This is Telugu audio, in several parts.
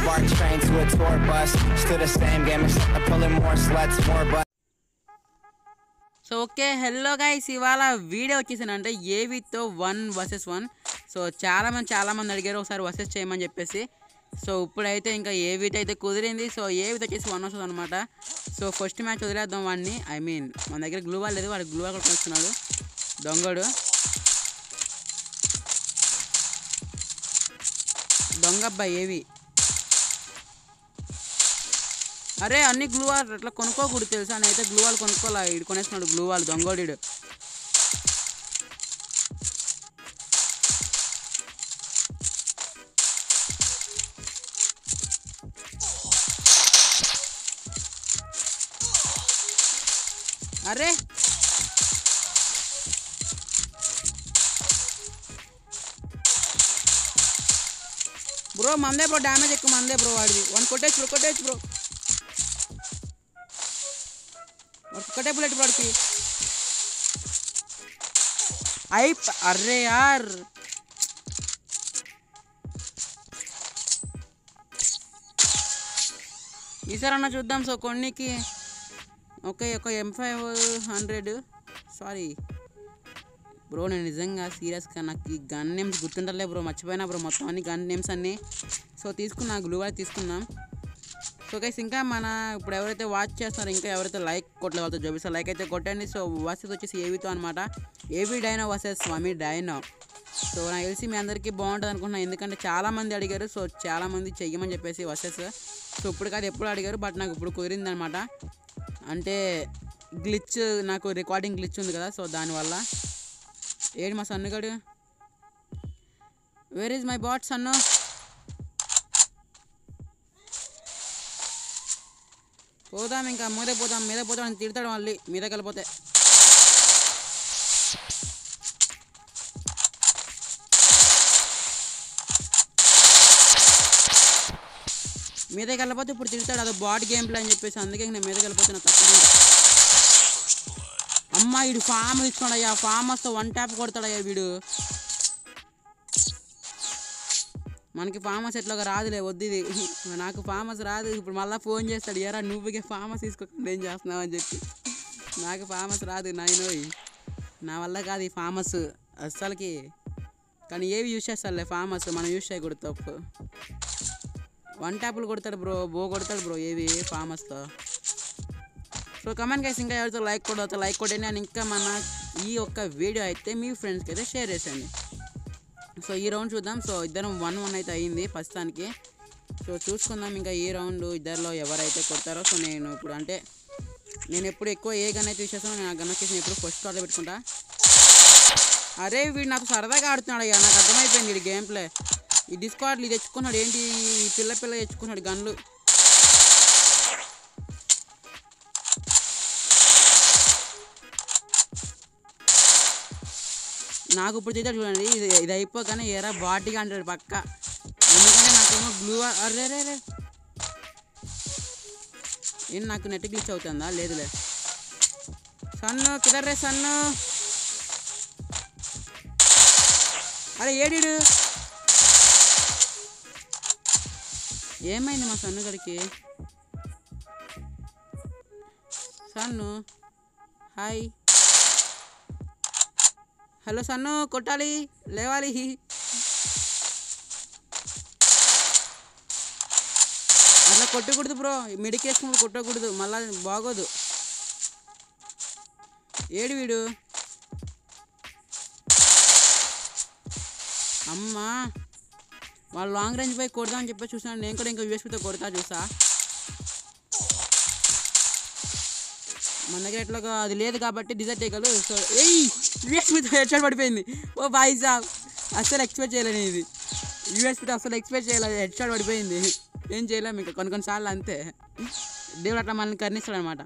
spark train to a tour bus. Still the same game, except I'm pulling more sluts, more butts. So okay hello guys ఇవాళ వీడియో వచ్చేసానంటే ఏవితో వన్ వర్సెస్ వన్ సో చాలామంది చాలామంది అడిగారు ఒకసారి వర్సెస్ చేయమని చెప్పేసి సో ఇప్పుడైతే ఇంకా ఏవితో అయితే కుదిరింది సో ఏవితో వచ్చేసి వన్ వస్తుంది అనమాట సో ఫస్ట్ మ్యాచ్ వదిలేద్దాం వాడిని ఐ మీన్ మన దగ్గర గ్లూ వాల్ లేదు వాడు గ్లూ వాల్ కూడా కలుస్తున్నాడు దొంగడు దొంగ అబ్బాయి ఏవి అరే అన్ని గ్లూ వాల్ ఇట్లా కొనుక్కోకూడదు తెలుసా నేనైతే గ్లూ వాల్ కొనుక్కోలే ఇడు కొనేస్తున్నాడు గ్లూ వాల్ దొంగోడిడు అరే బ్రో మందే బ్రో డ్యామేజ్ ఎక్కువ మందే బ్రో వాడిది వన్ కొట్టేచ్చు బ్రో కొట్టేచ్చు బ్రో ఒక్కటే బుల్లెట్ వాడికి అయి అర్రే యార్ ఈసారి అన్న చూద్దాం సో కొన్నికి ఓకే ఒక M five hundred sorry bro నేను నిజంగా సీరియస్గా నాకు ఈ గన్ నేమ్స్ గుర్తుండలే బ్రో మర్చిపోయినా బ్రో మొత్తం అన్ని గన్ నేమ్స్ అన్నీ సో తీసుకున్నా గ్లూ వాల్ తీసుకున్నాం సో గైస్ ఇంకా మన ఇప్పుడు ఎవరైతే వాచ్ చేస్తున్నారో ఇంకా ఎవరైతే లైక్ కొట్టలేదు వాళ్ళతో చూపిస్తారు లైక్ అయితే కొట్టండి సో వర్సెస్ వచ్చేసి ఏవితో అనమాట ఏవి dino versus Swami dino so నాకు తెలిసి మీ అందరికీ బాగుంటుంది అనుకుంటున్నాను ఎందుకంటే చాలామంది అడిగారు సో చాలామంది చెయ్యమని చెప్పేసి వర్సెస్ సో ఇప్పుడు కాదు ఎప్పుడు అడిగారు బట్ నాకు ఇప్పుడు కుదిరింది అనమాట అంటే గ్లిచ్ నాకు రికార్డింగ్ గ్లిచ్ ఉంది కదా సో దానివల్ల ఏడు మా సన్నుగాడు where is my bot Sannu పోదాం ఇంకా మీద పోదాం మీద పోతాం అని తిడతాడు మళ్ళీ మీద కలిపోతే మీద కలిపోతే ఇప్పుడు తిడతాడు అది బాడ్ గేమ్ ప్లే అని చెప్పేసి అందుకే నేను మీద కలిపోతే నాకు తప్పదు అమ్మ వీడు ఫామ్ ఇచ్చుకోడయ్యా ఫామ్ వస్తే వన్ ట్యాప్ కొడతాడయ్యా వీడు మనకి ఫామస్ ఎట్లాగా రాదులే వద్దు ఇది నాకు ఫామస్ రాదు ఇప్పుడు మళ్ళీ ఫోన్ చేస్తాడు ఎరా నువ్వుకే ఫామస్ తీసుకోకుండా ఏం చేస్తున్నావు అని చెప్పి నాకు ఫామస్ రాదు నాయనోయ్ నా వల్ల కాదు ఈ ఫామస్ అస్సలకి కానీ ఏవి యూస్ చేస్తారులే ఫామస్ మనం యూస్ చేయకూడదు తప్పు వన్ ట్యాపులు కొడతాడు బ్రో బో కొడతాడు బ్రో ఏవి ఫామస్తో సో కమెంట్ గైస్ ఇంకా ఎవరితో లైక్ కొడతా లైక్ కొట్టండి అని ఇంకా మన ఈ ఒక్క వీడియో అయితే మీ ఫ్రెండ్స్కి అయితే షేర్ చేసేయండి సో ఈ రౌండ్ చూద్దాం సో ఇద్దరం వన్ వన్ అయితే అయ్యింది ప్రస్తుతానికి సో చూసుకుందాం ఇంకా ఈ రౌండ్ ఇద్దరిలో ఎవరైతే కొడతారో సో నేను ఇప్పుడు అంటే నేను ఎప్పుడు ఎక్కువ ఏ గన్ అయితే యూస్ చేస్తానో నేను ఆ గన్ వచ్చేసి నేను ఎప్పుడు ఫస్ట్ ఆర్డర్ పెట్టుకుంటా అరే వీడు నాకు సరదాగా ఆడుతున్నాడు అయ్యా నాకు అర్థమైపోయింది వీడి గేమ్ ప్లే ఈ డిస్కార్డ్లు ఇది తెచ్చుకున్నాడు ఏంటి ఈ పిల్ల పిల్ల తెచ్చుకున్నాడు గన్లు నాకు ఇప్పుడు చేద్దాం చూడండి ఇది ఇది అయిపోగానే ఎరా బాటిగా అంటాడు పక్క ఎందుకంటే నాకేమో బ్లూ అరే రే రే ఏం నాకు నెట్ గ్లిచ్ అవుతుందా లేదులే సన్ను కిదర్రే సన్ను అరే ఏడీడు ఏమైంది మా సన్ను గడికి సన్ను హాయ్ హలో సన్ను కొట్టాలి లేవాలి అట్లా కొట్టకూడదు బ్రో మెడికేసినప్పుడు కొట్టకూడదు మళ్ళా బాగోదు ఏడు వీడు అమ్మా వాళ్ళు లాంగ్ రేంజ్ పోయి కొడదామని చెప్పి చూసాను నేను కూడా ఇంకా యూఎస్పీతో కొడతా చూసా మన దగ్గర ఎట్లా అది లేదు కాబట్టి డిజైర్ చేయగలరు సో ఏయ్ యూఎస్పీతో హెడ్షాట్ పడిపోయింది ఓ బాయ్ సాబ్ అస్సలు ఎక్స్పెక్ట్ చేయలేను ఇది యూఎస్పీతో అస్సలు ఎక్స్పెక్ట్ చేయలేదు హెడ్షాట్ పడిపోయింది ఏం చేయలేము ఇంకా కొన్ని కొన్నిసార్లు అంతే దేవుడు అట్లా మనల్ని కర్ణిస్తాడు అనమాట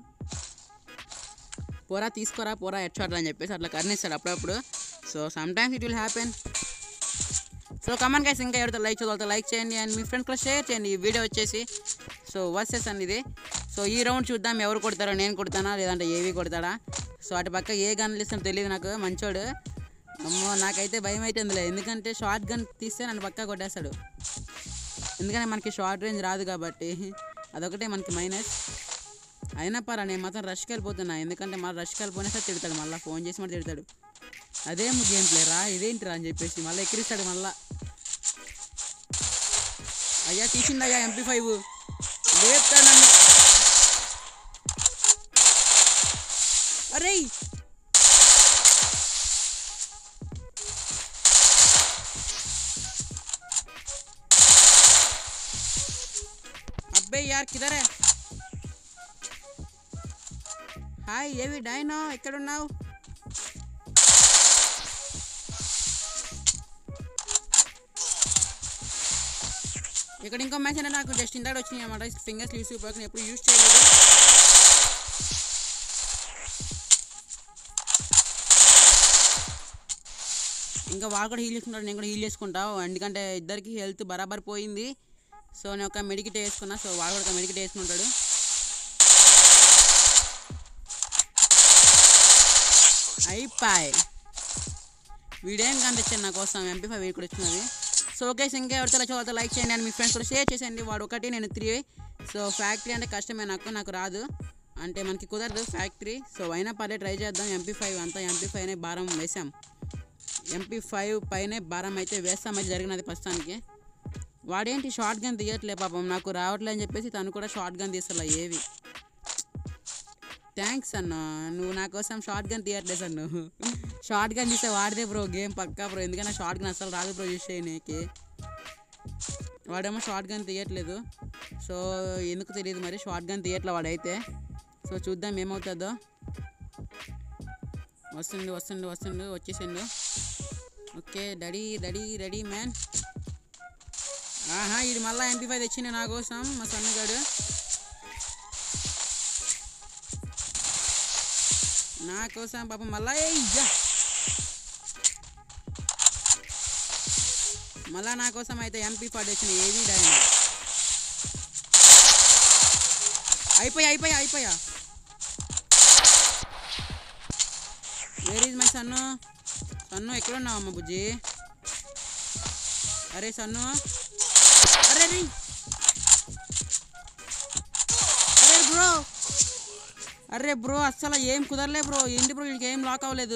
పోరా తీసుకోరా పోరా హెడ్షాట్ అని చెప్పేసి అట్లా కర్ణిస్తాడు అప్పుడప్పుడు so sometimes it will happen so comment guys ఇంకా ఎవరితో లైక్ చదవాలతో లైక్ చేయండి అండ్ మీ ఫ్రెండ్స్ కూడా షేర్ చేయండి ఈ వీడియో వచ్చేసి సో వర్సెస్ అండి ఇది సో ఈ రౌండ్ చూద్దాం ఎవరు కొడతారో నేను కొడతానా లేదంటే ఏవి కొడతాడా సో అటు పక్క ఏ గన్లు ఇస్తానో తెలియదు నాకు మంచోడు అమ్మో నాకైతే భయం అవుతుందిలే ఎందుకంటే షార్ట్ గన్ తీస్తే నన్ను పక్కా కొట్టేస్తాడు ఎందుకంటే మనకి షార్ట్ రేంజ్ రాదు కాబట్టి అదొకటే మనకి మైనస్ అయినా పరా నేను మాత్రం రష్కి వెళ్ళిపోతున్నా ఎందుకంటే మా రష్కి వెళ్ళిపోయినా సరే తిడతాడు మళ్ళీ ఫోన్ చేసి మరి తిడతాడు అదేం గేమ్ ప్లే రా ఇదేంటి రా అని చెప్పేసి మళ్ళీ ఎక్కిరిస్తాడు మళ్ళా అయ్యా తీసిందయ్యా ఎంపీ ఫైవ్ లేపుతాడు నన్ను అరే అబ్బే యార్ కిదరే హాయ్ ఏవి డైనో ఎక్కడున్నావు ఇక్కడ ఇంకో మ్యాచ్ అంటే నాకు జస్ట్ ఇందాక వచ్చినాయి అన్నమాట ఫింగర్స్ యూస్ ఉపయోగం ఎప్పుడు యూస్ చేయలేదు ఇంకా వాడు కూడా హీల్ చేసుకుంటాడు నేను కూడా హీల్ చేసుకుంటా ఎందుకంటే ఇద్దరికి హెల్త్ బరాబర్ పోయింది సో నేను ఒక మెడికిట్ వేసుకున్నా సో వాడు కూడా ఒక మెడికిట్ వేసుకుంటాడు అయిపోయి వీడేం కనిపించాను నా కోసం ఎంపీ ఫైవ్ వీడు కూడా వచ్చినది సో ఓకే ఇంకా ఎవరితో చోత లైక్ చేయండి అండ్ మీ ఫ్రెండ్స్ కూడా షేర్ చేసేయండి వాడు ఒకటి నేను త్రీ సో ఫ్యాక్టరీ అంటే కష్టమే నాకు నాకు రాదు అంటే మనకి కుదరదు ఫ్యాక్టరీ సో అయినా పర్లే ట్రై చేద్దాం ఎంపీ ఫైవ్ అంతా ఎంపీ ఫైవ్నే భారం వేసాం ఎంపీ ఫైవ్ పైనే భారం అయితే వేస్తాం అయితే జరిగినది ప్రస్తుతానికి వాడేంటి షార్ట్ గన్ తీయట్లే పాపం నాకు రావట్లే అని చెప్పేసి తను కూడా షార్ట్ గన్ తీస్తలే ఏవి థ్యాంక్స్ అన్న నువ్వు నా కోసం షార్ట్ గన్ తీయట్లేదు అన్న షార్ట్ గన్ తీస్తే వాడితే బ్రో గేమ్ పక్కా బ్రో ఎందుకంటే షార్ట్ గన్ అసలు రాదు బ్రో యూస్ చేయనీకి వాడేమో షార్ట్ గన్ తీయట్లేదు సో ఎందుకు తెలియదు మరి షార్ట్ గన్ తీయట్లే వాడైతే సో చూద్దాం ఏమవుతుందో వస్తుంది వస్తుంది వస్తుంది వచ్చేసిండు okay ready ready ready man ఆహా ఇది మళ్ళీ ఎంపీ ఫైవ్ తెచ్చిండు నా కోసం మా సన్నగాడు నా కోసం పాపం మళ్ళా ఏయ్యా మళ్ళా నా కోసం అయితే ఎంపీ ఫైవ్ తెచ్చిన ఏవి డైనా అయిపోయా అయిపోయా అయిపోయా where is my Sannu Sannu ఎక్కడ ఉన్నావు అమ్మ బుజ్జి అరే సన్ను అరే రీ అరే బ్రో అరే బ్రో అస్సలు ఏం కుదరలే బ్రో ఏంటి బ్రో వీళ్ళకి ఏం లాక్ అవ్వలేదు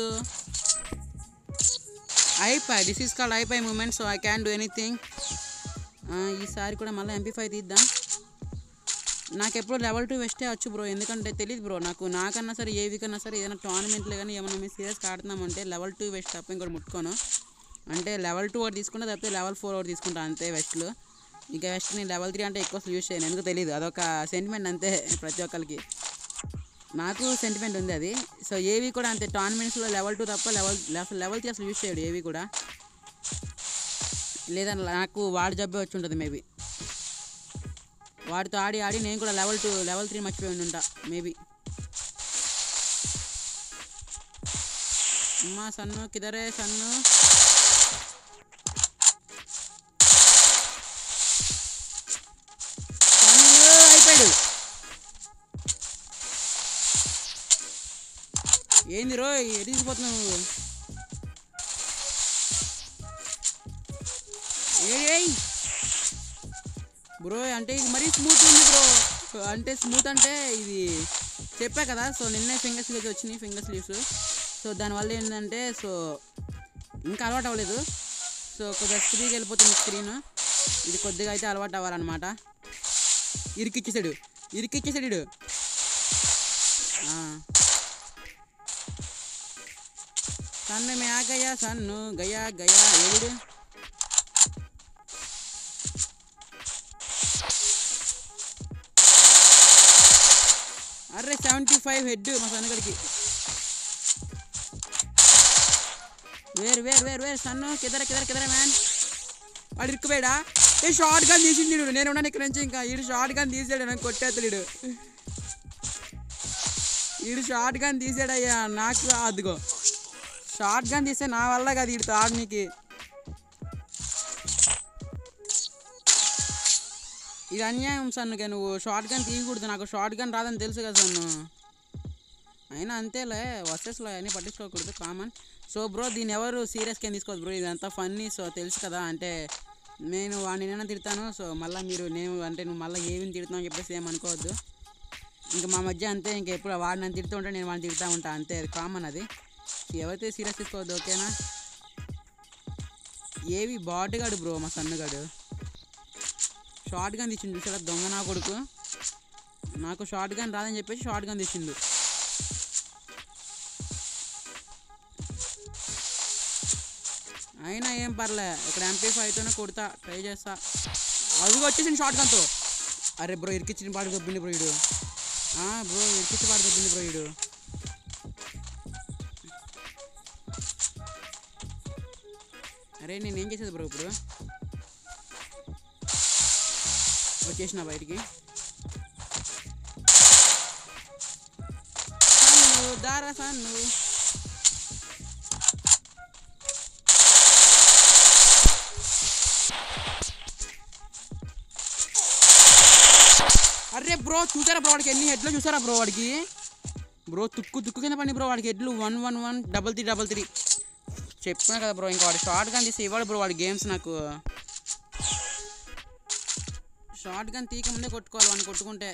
అయిపోయి దిస్ ఈస్ కాల్డ్ అయిపోయి moment so I can do anything ఈసారి కూడా మళ్ళీ ఎంపీ ఫైవ్ తీద్దాం నాకు ఎప్పుడు లెవెల్ టూ వెస్టే వచ్చు బ్రో ఎందుకంటే తెలియదు బ్రో నాకు నాకన్నా సరే ఏవి కన్నా సరే ఏదైనా టోర్నమెంట్లో కానీ ఏమైనా మేము సీరియస్గా ఆడుతున్నామంటే లెవెల్ టూ వెస్ట్ తప్ప ఇంకోటి ముట్టుకోను అంటే లెవెల్ టూ ఒకటి తీసుకుంటే తప్పితే లెవెల్ ఫోర్ ఒకటి తీసుకుంటా అంతే వెస్ట్లు ఇంకా వెస్ట్ నేను లెవెల్ త్రీ అంటే ఎక్కువ యూజ్ చేయను ఎందుకు తెలియదు అదొక సెంటిమెంట్ అంతే ప్రతి ఒక్కరికి నాకు సెంటిమెంట్ ఉంది అది సో ఏవి కూడా అంతే టోర్నమెంట్స్లో లెవెల్ టూ తప్ప లెవెల్ అసలు లెవెల్ త్రీ అసలు యూజ్ చేయడు ఏవి కూడా లేదా నాకు వాడి జబ్బే వచ్చి ఉంటుంది మేబీ వాడితో ఆడి ఆడి నేను కూడా లెవెల్ టూ లెవెల్ త్రీ మర్చిపోయి ఉంటా మేబీ అమ్మా సన్ను కిదరే సన్ను సన్ను అయిపోయాడు ఏంది రో ఎడిగిపోతున్నావు నువ్వు ఏయ్ బ్రో అంటే ఇది మరీ స్మూత్ ఉంది బ్రో అంటే స్మూత్ అంటే ఇది చెప్పా కదా సో నిన్నే ఫింగర్ స్లీవ్స్ వచ్చినాయి ఫింగర్ స్లీవ్స్ సో దానివల్ల ఏంటంటే సో ఇంకా అలవాటు అవ్వలేదు సో కొద్దిగా స్క్రీన్కి వెళ్ళిపోతుంది స్క్రీన్ ఇది కొద్దిగా అయితే అలవాటు అవ్వాలన్నమాట ఇరికిచ్చేసాడు ఇరికిచ్చేసాడు వీడు. ఆ సన్ను మే ఆ గయా సన్ను గయా గయా ఏడు అర్రే సెవెంటీ ఫైవ్ హెడ్ మా సన్నగడికి వేరు వేరు వేరు వేరు సన్ను కిదర కిదర కిదర మ్యాన్ వాడు ఇరుక్కుపోయాడా ఏ షార్ట్ గన్ తీసింది వీడు. నేను ఉన్నాను ఇక్కడ నుంచి ఇంకా ఈడు షార్ట్ గన్ తీసాడు నాకు కొట్టేస్తాడు ఈడు షార్ట్ గన్ తీసాడయ్యా నాకు అదిగో షార్ట్ గన్ తీస్తే నా వల్ల కాదు ఈడు తాడనీకి ఇది అన్యాయం సన్నుగా నువ్వు షార్ట్ గన్ తీయకూడదు నాకు షార్ట్ గన్ రాదని తెలుసు కదా సన్ను అయినా అంతేలే వర్సెస్లో అన్నీ పట్టించుకోకూడదు కామన్ సో బ్రో దీన్ని ఎవరు సీరియస్గా తీసుకోవద్దు బ్రో ఇదంతా ఫన్నీ సో తెలుసు కదా అంటే నేను వాడిని ఏమైనా తిడతాను సో మళ్ళీ మీరు నేను అంటే నువ్వు మళ్ళీ ఏమి తిడతావు అని చెప్పేసి ఏమనుకోవద్దు ఇంకా మా మధ్య అంతే ఇంకా ఎప్పుడు వాడు నన్ను తిడుతూ ఉంటే నేను వాడిని తిడతా ఉంటా అంతే అది కామన్ అది ఎవరైతే సీరియస్ తీసుకోవద్దు ఓకేనా ఏవి బాటుగాడు బ్రో మా సన్నుగాడు షార్ట్ గన్ తెచ్చిండు చూసాడా దొంగ నా కొడుకు నాకు షార్ట్ గన్ రాదని చెప్పేసి షార్ట్ గన్ తెచ్చిండు అయినా ఏం పర్లే ఇక్కడ ఎంపీ ఫైవ్తోనే కొడతా ట్రై చేస్తా అది వచ్చేసింది షార్ట్ గన్తో అరే బ్రో ఇరికిచ్చిన పాడు దొబ్బింది బ్రో ఇడు బ్రో ఇరికిచ్చి పాడు దొబ్బింది బ్రో ఇడు అరే నేను ఏం చేసేది బ్రో ఇప్పుడు వచ్చేసిన బయటికి సన్ను దారా సన్ను అరే బ్రో చూసారా బ్రో వాడికి ఎన్ని హెడ్లు చూసారా బ్రో వాడికి బ్రో తుక్కు తుక్కు కింద పడి బ్రో వాడికి హెడ్లు one one one double three double three చెప్పినా కదా బ్రో ఇంకా వాడు షార్ట్ గన్ తీసి ఇవ్వడు బ్రో వాడి గేమ్స్ నాకు షార్ట్ గన్ తీక ముందే కొట్టుకోవాలి వాడిని కొట్టుకుంటే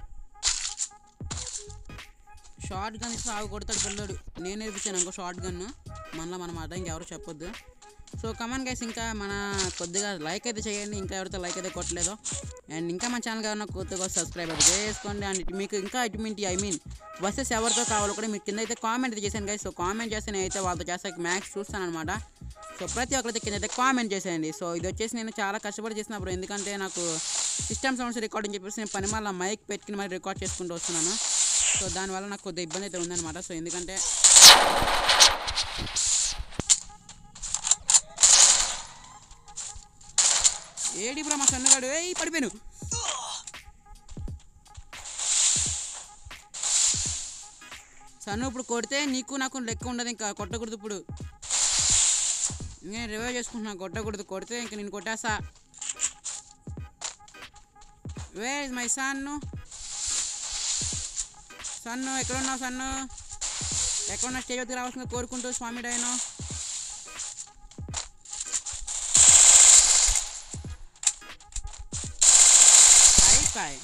షార్ట్ గన్ ఇస్తే ఆవు కొడతాడు పిల్లడు నేను నేర్పించాను ఇంకో షార్ట్ గన్ మనలో మనం అర్థం ఇంకెవరు చెప్పొద్దు సో కమాన్ గైస్ ఇంకా మన కొద్దిగా లైక్ అయితే చేయండి ఇంకా ఎవరితో లైక్ అయితే కొట్టలేదో అండ్ ఇంకా మన ఛానల్ ఎవరైనా కొత్తగా సబ్స్క్రైబ్ అయితే చేసుకోండి అండ్ ఇటు మీకు ఇంకా ఇటువంటి ఐ మీన్ బస్సెస్ ఎవరితో కావాలో కూడా మీకు కింద అయితే కామెంట్ అయితే చేశాను గైస్ సో కామెంట్ చేస్తే నేనైతే వాళ్ళతో చేస్తే మ్యాక్స్ చూస్తాను అనమాట సో ప్రతి ఒక్కరైతే కింద అయితే కామెంట్ చేసేయండి సో ఇది వచ్చేసి నేను చాలా కష్టపడి చేసిన బ్రో ఎందుకంటే నాకు సిస్టమ్ సౌండ్స్ రికార్డింగ్ చెప్పేసి నేను పని మళ్ళీ మైక్ పెట్టుకుని మరి రికార్డ్ చేసుకుంటూ వస్తున్నాను సో దానివల్ల నాకు కొద్దిగా ఇబ్బంది అయితే ఉందన్నమాట సో ఎందుకంటే ఏడి బ్రో మా సన్నగాడు ఏయ్ పడిపోయాను సన్ను ఇప్పుడు కొడితే నీకు నాకు లెక్క ఉండదు ఇంకా కొట్టకూడదు ఇప్పుడు నేను రివైవ్ చేసుకుంటున్నా కొట్టకూడదు కొడితే ఇంక నేను కొట్టేస్తా వే ఇస్ మై సన్ను సన్ను ఎక్కడున్నావు సన్ను ఎక్కడున్నా స్టేజ్ వద్దకు రావాల్సిందిగా కోరుకుంటూ స్వామి డైనో అయిపోయి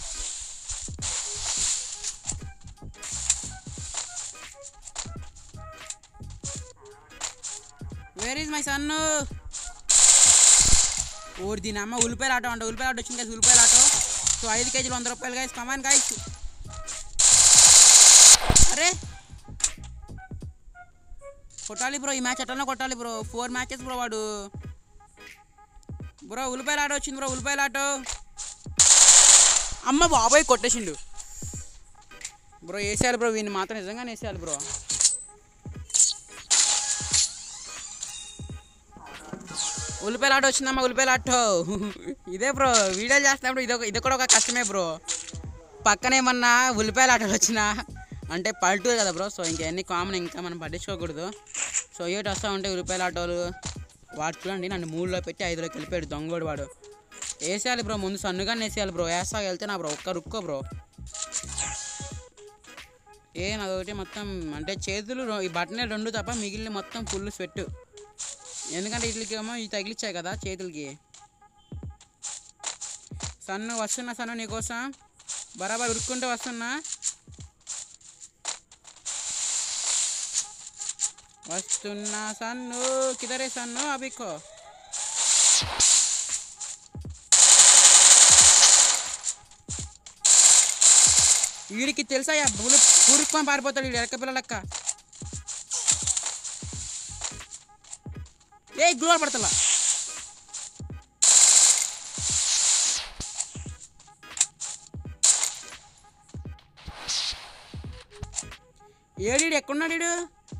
వేర్ ఈజ్ మై సన్ను ఓడి దీని అమ్మ ఉల్లిపాయలు ఆటో అంట ఉల్లిపాయలు ఆటో వచ్చింది కదా ఉల్లిపాయలు ఆటో సో ఐదు కేజీలు వంద రూపాయలు గాయస్ కమాన్ గాయస్ అరే కొట్టాలి బ్రో ఈ మ్యాచ్ ఎట్లన్నా కొట్టాలి బ్రో ఫోర్ మ్యాచెస్ బ్రో వాడు బ్రో ఉల్లిపాయలు ఆటో వచ్చింది బ్రో ఉల్లిపాయలు ఆటో అమ్మ బాబాయ్ కొట్టేసిండు బ్రో వేసేయాలి బ్రో వీడిని మాత్రం నిజంగానే వేసేయాలి బ్రో ఉల్లిపాయలు ఆటో వచ్చిందమ్మా ఉల్లిపాయలు ఆటో ఇదే బ్రో వీడియోలు చేస్తున్నప్పుడు ఇదొక ఇది కూడా ఒక కష్టమే బ్రో పక్కన ఏమన్నా ఉల్లిపాయల ఆటోలు వచ్చినా అంటే పల్లెటూరు కదా బ్రో సో ఇంకన్నీ కామన్ ఇంకా మనం పట్టించుకోకూడదు సో ఏటి వస్తూ ఉంటే ఉల్లిపాయల ఆటోలు వాడు చూడండి నన్ను మూడులో పెట్టి ఐదులోకి వెళ్ళిపోయాడు దొంగోడు వాడు వేసేయాలి బ్రో ముందు సన్నుగానే వేసేయాలి బ్రో వేస్తా వెళ్తే నా బ్రో ఒక్క రుక్కో బ్రో ఏ నాదొకటి మొత్తం అంటే చేతులు రొ- ఈ బట్టనే రెండు తప్ప మిగిలిన మొత్తం ఫుల్ స్వెట్ ఎందుకంటే వీటికి ఏమో ఇవి తగిలిచ్చాయి కదా చేతులకి సన్ను వస్తున్నా సన్ను నీకోసం బరాబర్ ఉరుక్కుంటూ వస్తున్నా వస్తున్నా సన్ను కిదరే సన్ను అభికో వీడికి తెలుసా బులు ఊరుక్కొని పారిపోతాడు వీడు ఎరక పిల్లలక్క ఏ గ్లోర్ పడతలా ఏడీడు ఎక్కడున్నాడు వీడు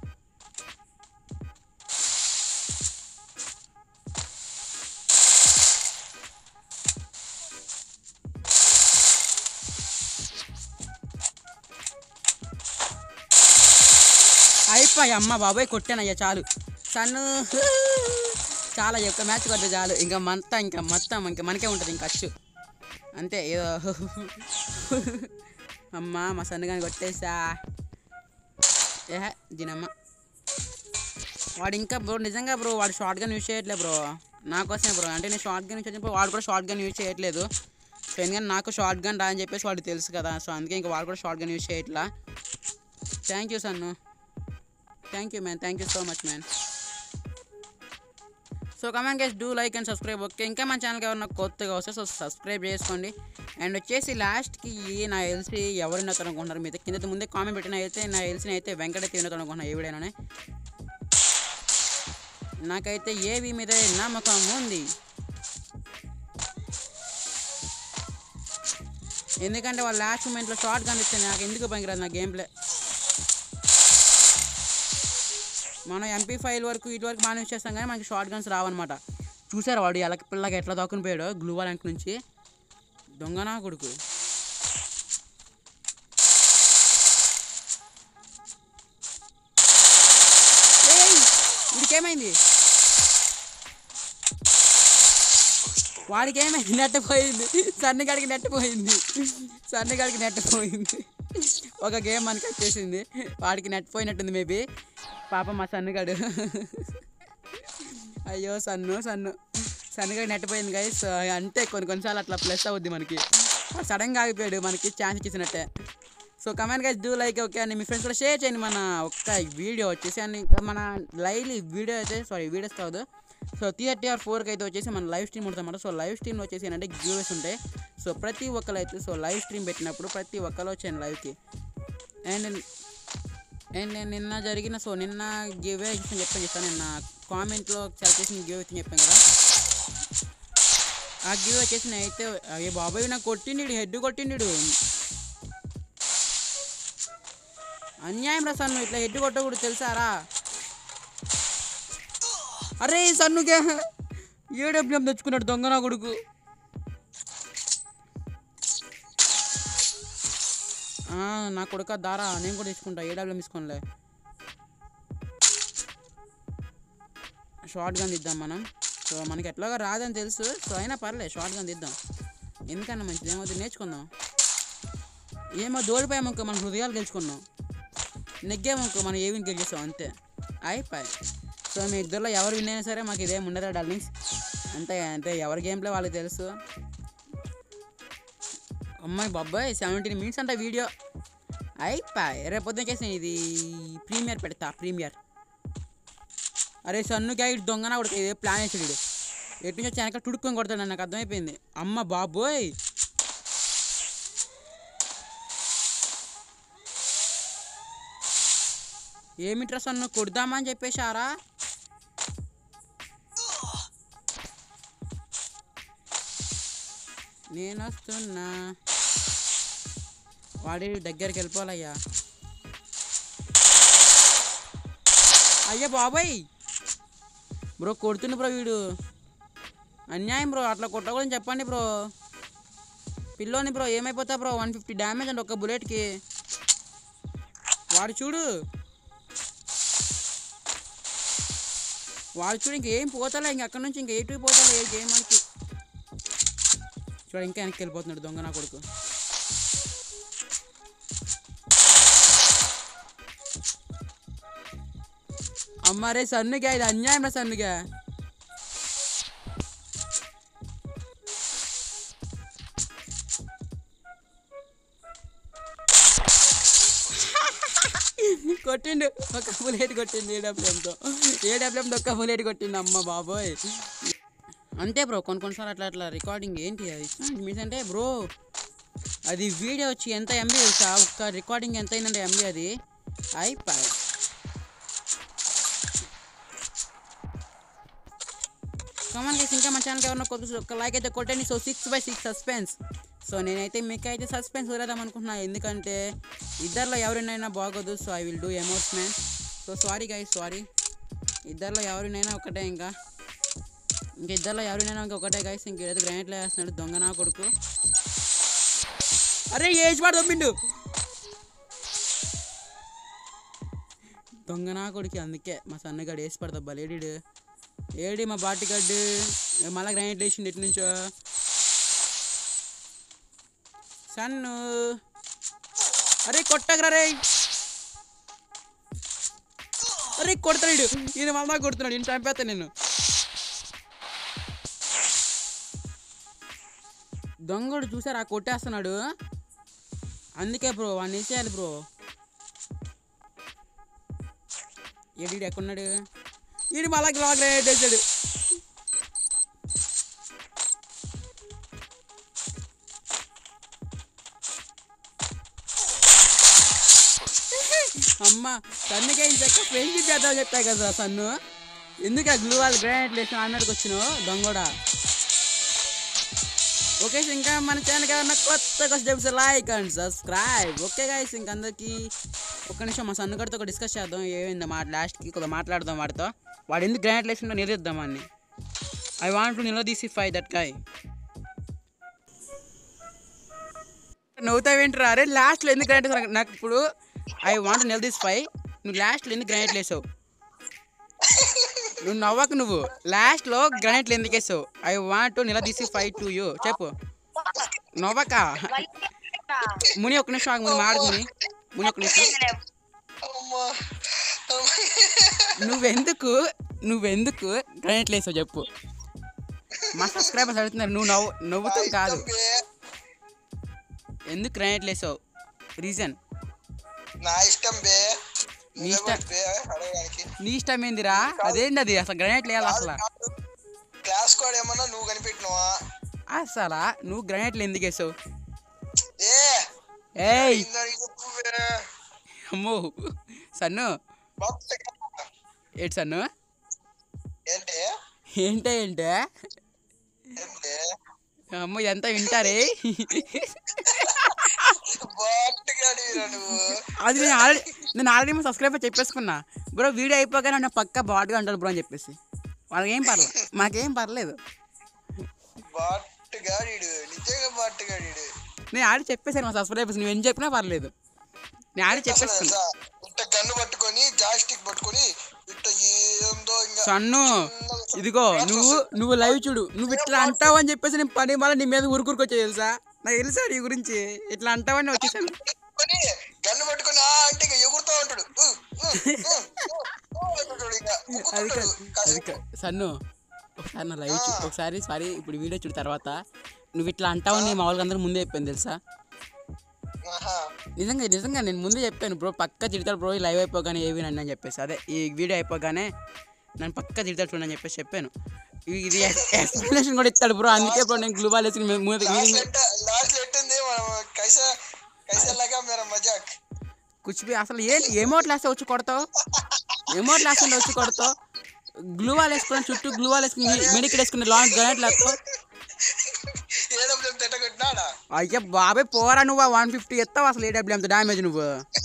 అయిపోయి అమ్మ బాబాయ్ కొట్టానయ్యా చాలు సన్ను చాలా ఒక్క మ్యాచ్ కొట్టే చాలు ఇంకా మంతా ఇంకా మొత్తం ఇంకా మనకే ఉంటుంది ఇంకా అచ్చు అంతే ఏదో అమ్మ మా సన్నుగాని కొట్టేసా ఏహే దీనమ్మ వాడు ఇంకా బ్రో నిజంగా బ్రో వాడు షార్ట్ గన్ యూస్ చేయట్లే బ్రో నా కోసమే బ్రో అంటే నేను షార్ట్ గన్ యూజ్ చేసినప్పుడు వాడు కూడా షార్ట్ గన్ యూజ్ చేయట్లేదు సో ఎందుకంటే నాకు షార్ట్ గన్ రా అని చెప్పేసి వాడు తెలుసు కదా సో అందుకే ఇంకా వాడు కూడా షార్ట్ గన్ యూజ్ చేయట్లా thank you Sannu thank you man thank you so much man so comment guys do like and subscribe okay ఇంకా మన ఛానల్కి ఎవరన్నా కొత్తగా వస్తే సో సబ్స్క్రైబ్ చేసుకోండి అండ్ వచ్చేసి లాస్ట్కి నా ఎల్సీ ఎవరు వినోతాను అనుకుంటున్నారు మీతో కింద ముందే కామెంట్ పెట్టిన అయితే నా ఎల్సీని అయితే వెంకటైతే వినోతాను అనుకుంటున్నా ఏ వీడియోనే నాకైతే ఏవి మీద నమ్మకం ఉంది ఎందుకంటే వాళ్ళు లాస్ట్ మూమెంట్లో షార్ట్ కనిపిస్తుంది నాకు ఎందుకు పనికిరాదు నా గేమ్ ప్లే మనం ఎంపీ ఫైవ్ వరకు ఇటు వరకు బాగానే యూస్ చేస్తాం కానీ మనకి షార్ట్ గన్స్ రావన్నమాట చూసారు వాడు ఎలా పిల్లకి ఎట్లా దాక్కుని పోయాడు గ్లూ వాల్ వెనక నుంచి దొంగనా కొడుకు ఏయ్! వీడికేమైంది వాడికి ఏమైంది నెట్ పోయింది సన్నగాడికి నెట్ పోయింది సన్నగాడికి నెట్ పోయింది ఒక గేమ్ మనకి వచ్చేసింది వాడికి నెట్ పోయినట్టుంది మేబీ పాప మా సన్నుగాడు అయ్యో సన్ను సన్ను సన్నుగాడు నెట్ పోయింది గైస్ అంతే కొన్ని కొన్నిసార్లు అట్లా ప్లస్ అవుద్ది మనకి సడన్గా ఆగిపోయాడు మనకి ఛాన్స్ ఇచ్చినట్టే so comment guys do like okay అని మీ ఫ్రెండ్స్ కూడా షేర్ చేయండి మన ఒక్క వీడియో వచ్చేసి అని మన లైవ్లీ వీడియో అయితే సారీ వీడియోస్ కాదు సో థియేటర్ ఆర్ ఫోర్కి అయితే వచ్చేసి మన లైవ్ స్ట్రీమ్ ఉంటుందన్నమాట సో లైవ్ స్ట్రీమ్ వచ్చేసి ఏంటంటే గివ్వేస్ ఉంటాయి సో ప్రతి ఒక్కరు అయితే సో లైవ్ స్ట్రీమ్ పెట్టినప్పుడు ప్రతి ఒక్కరు వచ్చాను లైవ్కి అండ్ అండ్ నేను నిన్న జరిగిన సో నిన్న గివే ఇచ్చిన చెప్పాను చెప్తాను నిన్న కామెంట్లో సెలెక్ట్ చేసిన గివ్ ఇచ్చిన చెప్పాను కదా ఆ గివ్ వచ్చేసి నేనైతే అయ్యే బాబాయ్ నాకు కొట్టిండు హెడ్ కొట్టిండు అన్యాయం రా సన్ను ఇట్లా హెడ్ కొట్టకూడదు తెలుసారా అరే ఈ సన్నుకే ఏడబ్ల్యూఎం తెచ్చుకున్నాడు దొంగ నా కొడుకు ఆ, నా కొడుక దారా నేను కూడా తెచ్చుకుంటా ఏడబ్ల్యూఎం తీసుకోనిలే షార్ట్ గన్ తీద్దాం మనం సో మనకి ఎట్లాగా రాదని తెలుసు సో అయినా పర్లేదు షార్ట్ గన్ తీద్దాం ఎందుకన్నా మంచిది ఏమవుతుంది నేర్చుకుందాం ఏమో దోడిపోయామనుకో మన హృదయాలు గెలుచుకున్నాం నెగ్గామనుకో మనం ఏమి గెలిచేస్తాం అంతే అయిపోయి సో మీ ఇద్దరిలో ఎవరు విన్ అయినా సరే మాకు ఇదేం ఉండదా డార్లింగ్స్ అంతే అంతే ఎవరి గేమ్ ప్లే వాళ్ళకి తెలుసు అమ్మాయి బాబాయ్ సెవెంటీన్ మినిట్స్ అంట వీడియో అయిపోయి రేపు పొద్దున చేసిన ఇది ప్రీమియర్ పెడతా ప్రీమియర్ అరే సన్నుగా ఇటు దొంగన కూడా ఇదే ప్లాన్ వేసాడు వీడు. ఎటు నుంచి వచ్చి వెనక టుడుక్కొని కొడతాడు నాకు అర్థమైపోయింది అమ్మ బాబోయ్ ఏమిట్రా సన్ను కొడదామని చెప్పేశారా నేను వస్తున్నా వాడి దగ్గరికి వెళ్ళిపోవాలయ్యా అయ్యా బాబాయ్ బ్రో కొడుతుండు బ్రో వీడు అన్యాయం బ్రో అట్లా కొట్టకూడదని చెప్పండి బ్రో పిల్లోని బ్రో ఏమైపోతా బ్రో వన్ ఫిఫ్టీ డ్యామేజ్ అండి ఒక బుల్లెట్కి వాడు చూడు వాడు చూడు ఇంకేం పోతలే ఇంక అక్కడ నుంచి ఇంక ఎటు పోతలే ఏ గేమ్ మనకి చూడు ఇంకా వెనక్కి వెళ్ళిపోతున్నాడు దొంగ నా కొడుకు అమ్మారే సన్నుగా ఇది అన్యాయం రా సన్నుగా కొట్టిండు ఒక బుల్లెట్ కొట్టిండు ఏడబ్ల్యూఎంతో ఏడబ్ల్యూఎంతో ఒక్క బుల్లెట్ కొట్టిండు అమ్మ బాబోయ్ అంతే బ్రో కొన్ని కొన్నిసార్లు అట్లా అట్లా రికార్డింగ్ ఏంటి అది మీన్స్ అంటే బ్రో అది వీడియో వచ్చి ఎంత ఎంబీ తెలుసా ఒక్క రికార్డింగ్ ఎంత అయిందంటే ఎంబీ అది అయిపోయి కమన్ గైస్ ఇంకా మన ఛానల్కి ఎవరన్నా కొత్త ఒక లైక్ అయితే కొట్టండి so six by six suspense so నేనైతే మీకు అయితే సస్పెన్స్ వదిలేద్దాం అనుకుంటున్నా ఎందుకంటే ఇద్దరిలో ఎవరినైనా బాగోదు so I will do emotes man so sorry guys sorry ఇద్దరిలో ఎవరినైనా ఒకటే ఇంకా ఇంక ఇద్దరిలో ఎవరినైనా ఇంకా ఒకటే గైస్ ఇంక ఏదైతే గ్రానైట్లో వేస్తున్నాడు దొంగ నా కొడుకు అరే ఏజ్ పాడు దొబ్బిండు దొంగ నా కొడుకు అందుకే మా సన్నగాడు వేసి పడతా లేడీడు ఏడి మా బాటిగడ్డు మళ్ళా గ్రానైట్ వేసిండు ఎటు నుంచో సన్ను అరే కొట్టగరా రే అరే కొడతాడు ఈయన మళ్ళా కొడుతున్నాడు ఈయన చంపేస్తా నేను దొంగడు చూసారా కొట్టేస్తున్నాడు అందుకే బ్రో వాడిని వేసేయాలి బ్రో ఏడి ఎక్కడున్నాడు ఈడు మళ్ళా గ్లాగ్ రేట్ వేసాడు అమ్మ సన్నుకే ఇంచక్క ఫ్రెండ్షిప్ చేద్దాం చెప్పా కదా సన్ను ఎందుకు గ్లూ వాళ్ళు గ్రానైట్ లేసిన అన్నట్టుకు వచ్చినావు దొంగోడా ఓకే ఇంకా మన ఛానల్ ఏమన్నా కొత్త కొత్త చెప్తే like and subscribe okay guys ఇంక అందరికి ఒక్క నిమిషం మా సన్నుగడితో ఒక డిస్కస్ చేద్దాం ఏమైందో మా లాస్ట్కి కొద్దిగా మాట్లాడదాం వాడితో వాడు ఎందుకు గ్రానైట్ లేకుండా నిలదీద్దాం అన్ని ఐ వాంట్ టు నిలదీసి ఫై దట్ కాయ్ నవ్వుతావేంట్రా అరే లాస్ట్లో ఎందుకు గ్రానైట్ వేసావు? నాకు ఇప్పుడు ఐ వాంట్ నిలదీసి ఫై నువ్వు లాస్ట్లో ఎందుకు గ్రానైట్ వేసావు నువ్వు నవ్వకు నువ్వు లాస్ట్లో గ్రానైట్లు ఎందుకు వేసావు ఐ వాంట్ టు నిలదీసి ఫైవ్ టు యూ చెప్పు నవ్వక ముని ఒక్క నిమిషం ఆగు, ముని మాడు ముని ముని ఒక్క నిమిషం అమ్మా నువ్వెందుకు నువ్వెందుకు గ్రానైట్లు వేసావు చెప్పు మా సబ్స్క్రైబర్స్ అడుగుతున్నారు నువ్వు నవ్వు నవ్వుతావు కాదు బే, ఎందుకు గ్రానైట్లు వేసావు రీజన్ నా ఇష్టం బే నీ ఇష్టం. బే అడగడానికి నీ ఇష్టం ఏందిరా అదేంటి అది అసలు గ్రానైట్లు వేయాలి అసలు క్లాస్ కోడ్ ఏమన్నా నువ్వు కనిపెట్టినవా అసలా నువ్వు గ్రానైట్లు ఎందుకు వేసావు ఏ ఏయ్ ఇందాక చెప్పు బే. అమ్మో సన్ను బాగుంది. ఏంటి సన్ను ఏంటి ఏంటే ఏంటే ఏంటి అమ్మో ఎంత వింటారే బాట్టుగా అడిగిరా నువ్వు అది నేను ఆల్రెడీ నేను ఆల్రెడీ మా సబ్స్క్రైబర్ చెప్పేసుకున్నా బ్రో వీడియో అయిపోగానే నన్ను పక్క బాట్గా అంటారు బ్రో అని చెప్పేసి వాళ్ళకి ఏం పర్లేదు మాకేం పర్లేదు బాట్టుగాడిడు నిజంగా బాట్టుగాడిడు నేను ఆల్రెడీ చెప్పేసాను మా సబ్స్క్రైబర్స్ నువ్వు ఏం చెప్పినా పర్లేదు నేను ఆల్రెడీ చెప్పేసుకున్నా ఇట్ట గన్ను పట్టుకొని జాస్టిక్ పట్టుకొని ఇట్ట ఏందో ఇంకా సన్ను ఇదిగో నువ్వు నువ్వు లైవ్ చూడు నువ్వు ఇట్లా అంటావు అని చెప్పేసి నేను పని మళ్ళీ నీ మీద ఊరుకూరుకొచ్చా తెలుసా నాకు తెలుసా నీ గురించి ఇట్లా అంటావని వచ్చేసాను పట్టుకొని గన్ను పట్టుకొని ఆ అంటే ఇంకా ఎగురుతా ఉంటాడు ఉ, ఉ, ఉ, ఉ, ఉ అంటాడు ఇంకా. అది ఉక్కుతుంటాడు. కాదు అది కాసేపు. కాదు సన్ను ఒకసారి నా లైవ్ చూ ఒకసారి సారీ ఇప్పుడు వీడియో చూడు తర్వాత నువ్వు ఇట్లా అంటావు నీ మామూలుగా అందరూ ముందే చెప్పాను తెలుసా ఆహా. నిజంగా నిజంగా నేను ముందే చెప్పాను బ్రో పక్క తిడతాడు బ్రో ఈ లైవ్ అయిపోగానే ఏవి నన్ను అని చెప్పేసి అదే ఈ వీడియో అయిపోగానే నన్ను పక్క తిడతాడు చూడని చెప్పేసి చెప్పాను ఇ- ఇది ఎక్స్ప్లెనేషన్ కూడా ఇస్తాడు బ్రో అందుకే బ్రో నేను గ్లూబాల్ వేసి మీ- మీ- లాస్ట్ మీ- లెట్ లాస్ట్ లెట్ ఉంది మనం కైసా కైసా లగా మేరా మజాక్ కుచిపి అసలు ఏంటి ఎమోట్లు వేస్తే వచ్చి కొడతావు ఎమోట్లు వేస్తే వచ్చి కొడతావు గ్లూవాల్ వేసుకుని చుట్టూ గ్లూవాల్ వేసుకుని మెడికల్ వేసుకుని లాంగ్ గ్రానైట్ లేస్తావు ఏడబ్ల్యూఎం తిట్ట కొట్టినాడా అయ్యా బాబాయ్ పోరా నువ్వు వన్ ఫిఫ్టీ ఎత్తావు అసలు ఏడబ్ల్యూ అంత డ్యామేజ్ నువ్వు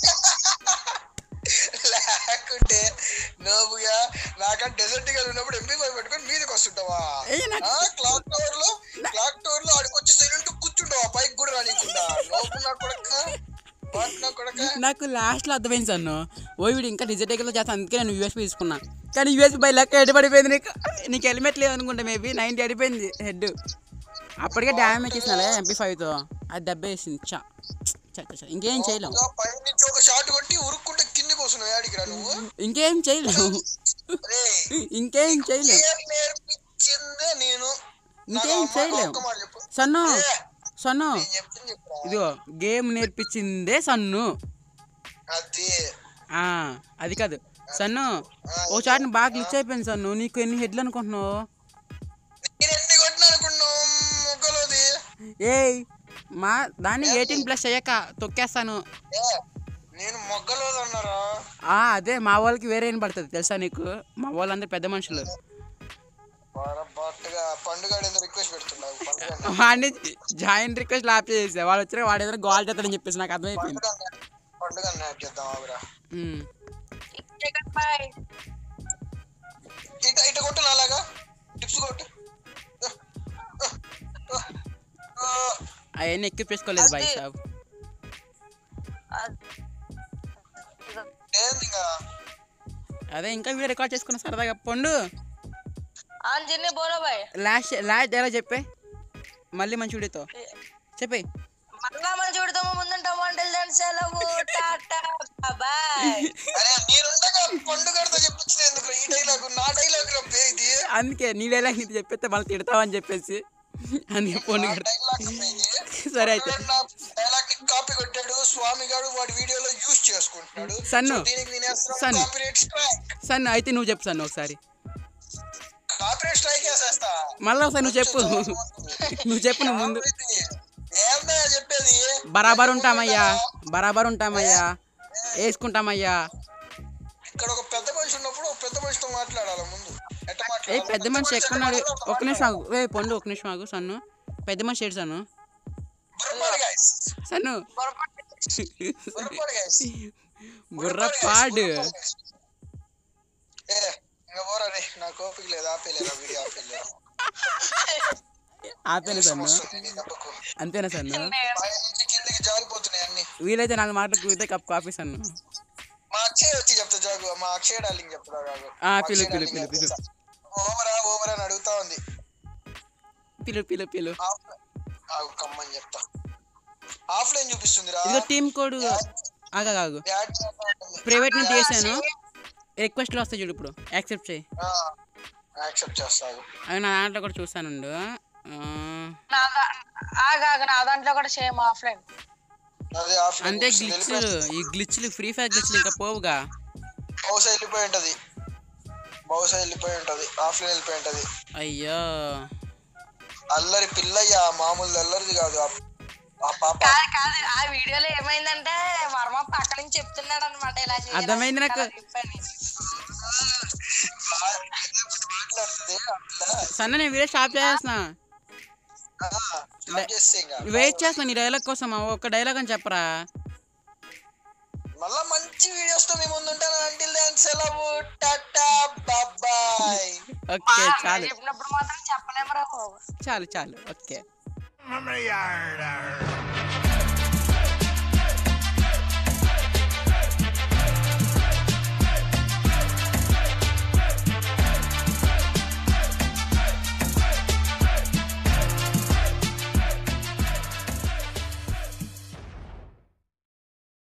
లేకుంటే నోబుగా నాకంటే డెజర్ట్ గా ఉన్నప్పుడు ఎంపీ ఫైవ్ పెట్టుకొని మీదకి వస్తుంటావా ఏయ్ నాకు- ఆ, క్లాక్ టవర్ లో క్లాక్ టవర్ లో ఆడికొచ్చి సైలెంట్ కూర్చుంటావా పైకి కూడా రానికుండా నోబు నా కొడక వాట్ నా కొడక నాకు లాస్ట్లో అర్థమైంది సన్ను ఓ వీడు ఇంకా డిజిటల్గా చేస్తాను అందుకే నేను యూఎస్పీ తీసుకున్నా కానీ యూఎస్పీ బై లెక్క ఎటు పడిపోయింది నీకు నీకు హెల్మెట్ లేదు అనుకుంటా మేబీ నైన్టీ అడిపోయింది హెడ్ అప్పటికే డ్యామేజ్ చేసినాలే ఎంపీ ఫైవ్తో అది దెబ్బ వేసింది చా చా చా, చా. ఇంకేం చేయలేము ఇంకా పైనుంచి ఒక షాట్ కొట్టి ఉరుక్కుంటే కిందికి వస్తున్నావు యాడికి రా నువ్వు ఇంకేం చేయలేము రేయ్, ఇంకేం చేయలేము ఏం నేర్పించిందే నేను ఇంకేం నాకు అమ్మ చేయలేం. ఒక్క మాట చెప్పు సన్ను ఏ, సన్ను నేను చెప్పింది చెప్పురా. ఇదిగో గేమ్ నేర్పించిందే సన్ను అది ఆ, అది కాదు సన్ను ఓ చాట్ బాగా గ్లిచ్ అయిపోయింది సన్ను నీకు ఎన్ని హెడ్లు అనుకుంటున్నావు నేను ఎన్ని కొట్టిన అనుకున్నావు మొగ్గలోది ఏయ్ మా దాన్ని ఎయిటీన్ ప్లస్ అయ్యాక తొక్కేస్తాను ఏ, నేను మొగ్గలోది అన్నారా ఆ, అదే మా వాళ్ళకి వేరే ఏం పడుతుంది తెలుసా నీకు మా వాళ్ళందరూ పెద్ద మనుషులు బాగా పండుగ రిక్వెస్ట్ పెడుతున్నావు పండుగ వాడిని జాయిన్ రిక్వెస్ట్ లాప్ చేసా వాడు వచ్చినా వాడు ఏదైనా గోల్ చేస్తాడని చెప్పేసి నాకు అర్థమైపోయింది పండుగ పండుగ యాడ్ చేద్దాం ఆగురా ఉమ్. ఇట ఇట కొట్టు నాలాగా టిప్స్ కొట్టు అవన్నీ ఎక్కువ చేసుకోలేదు బాయ్ సాబ్ ఏంది ఇంకా అదే ఇంకా వీడియో రికార్డ్ చేసుకున్న సరదాగా పండు हाँ जिन्हें बोलो भाई లాస్ట్ లాస్ట్ ఎలా చెప్పే మళ్ళీ మంచి వీడియోతో చెప్పే మళ్ళా మనం చూడతాము ముందుంటాము అంటే సెలవు టాటా బాయ్ అరే నేనుండగా పండుగతో చెప్పించింది ఎందుకు ఈ డైలాగ్ నా డైలాగ్ రా బే ఇది అందుకే నీ డైలాగ్ నీకు చెప్పేస్తే మళ్ళీ తిడతావని చెప్పేసి అందుకే ఫోన్ కడ డైలాగ్ సరే అయితే డైలాగ్ ని కాపీ కొట్టాడు స్వామి గారు వాడి వీడియోలో యూజ్ చేసుకుంటున్నాడు సన్ను. So దీనికి నేను సన్ను. కాపీరేట్ స్ట్రైక్ సన్ను అయితే నువ్వు చెప్పు సన్ను ఒకసారి కాపీరేట్ స్ట్రైక్ వేసేస్తా మళ్ళీ ఒకసారి నువ్వు చెప్పు నువ్వు చెప్పు నువ్వు ముందు ఏందా చెప్పేది బరాబర్ ఉంటామయ్యా బరాబర్ ఉంటామయ్యా వేసుకుంటామయ్యా ఇక్కడ ఒక పెద్ద మనిషి ఉన్నప్పుడు ఒక పెద్ద మనిషితో మాట్లాడాలి ముందు ఎట్ట ఏ మాట్లాడాలి పెద్ద మనిషి ఎక్కడున్నాడు అంటే ఒక నిమిషం ఆగు ఏ పండు ఒక నిమిషం ఆగు సన్ను పెద్ద మనిషి ఏడు సన్ను బుర్రపాడు guys. సన్ను బుర్రపాడు guys. బుర్రపాడు ఏ ఇంకా పోరా రే నాకు ఓపిక లేదు ఆపేలేదు వీడియో ఆపేలేదు ఆపేను సన్ను వస్తుంది నీ దెబ్బకు అంతేనా సన్ను పై నుంచి కిందకి జారిపోతున్నాయి అన్ని వీలైతే నాలుగు మాటలు కుదితే కప్ కాఫీ సన్ను మా అక్షయ్ వచ్చి చెప్తా జాగు మా అక్షయ్ డార్లింగ్ చెప్తా జాగు ఆ, మా పిలు, అక్షయ్ పిలు, డార్లింగ్ పిలు, పిలు. చెప్తా. ఓవరా ఓవరా అని అడుగుతా ఉంది పిలు పిలు పిలు ఆఫ్ ఆగు కమ్మని చెప్తా ఆఫ్లైన్ చూపిస్తుందిరా ఇదిగో టీమ్ కోడ్ ఆగా ఆగు యాడ్ చేస్తా ఉంటుంది. ప్రైవేట్ నుంచి చేశాను రిక్వెస్ట్లు వస్తాయి చూడు ఇప్పుడు యాక్సెప్ట్ చేయి ఆ, యాక్సెప్ట్ చేస్తాను అవి నా దాంట్లో కూడా చూసానుండు ఆ, నా దా- ఆగు ఆగు నా దాంట్లో కూడా సేమ్ ఆఫ్లైన్ అదే ఆఫ్లైన్ అంతే గ్లిచ్లు ఈ గ్లిచ్లు ఫ్రీ ఫైర్ గ్లిచ్లు ఇంకా పోవుగా బహుశా వెళ్ళిపోయి ఉంటది బహుశా వెళ్ళిపోయి ఉంటది ఆఫ్లైన్ వెళ్ళిపోయి ఉంటది అయ్యో అల్లరి పిల్లయ్య మామూలు అల్లరిది కాదు ఆ- ఆ పాప కాదు కాదు ఆ వీడియోలో ఏమైందంటే వర్మ పక్క నుంచి చెప్తున్నాడు అనమాట ఇలా చేయాలి, అర్థమైంది నాకు. ఇలా చెప్పని. మాట్లాడుతుంది ఆ పిల్ల. సన్న నేను వీడియో స్టాప్ చేస్తున్నా ఆ, స్టాప్ చేస్తే ఇంకా. వెయిట్ చేస్తున్నా నీ డైలాగ్ కోసం ఆ ఒక్క డైలాగ్ అని చెప్పరా మళ్ళా మంచి వీడియోస్ తో మీ ముందు ఉంటాను అంటిల్ దాన్ సెలవు టాటా బాబాయ్ ఓకే ఆ, చాలు చెప్పినప్పుడు మాత్రం చెప్పలేమరా బాబు చాలు చాలు ఓకే From the yard.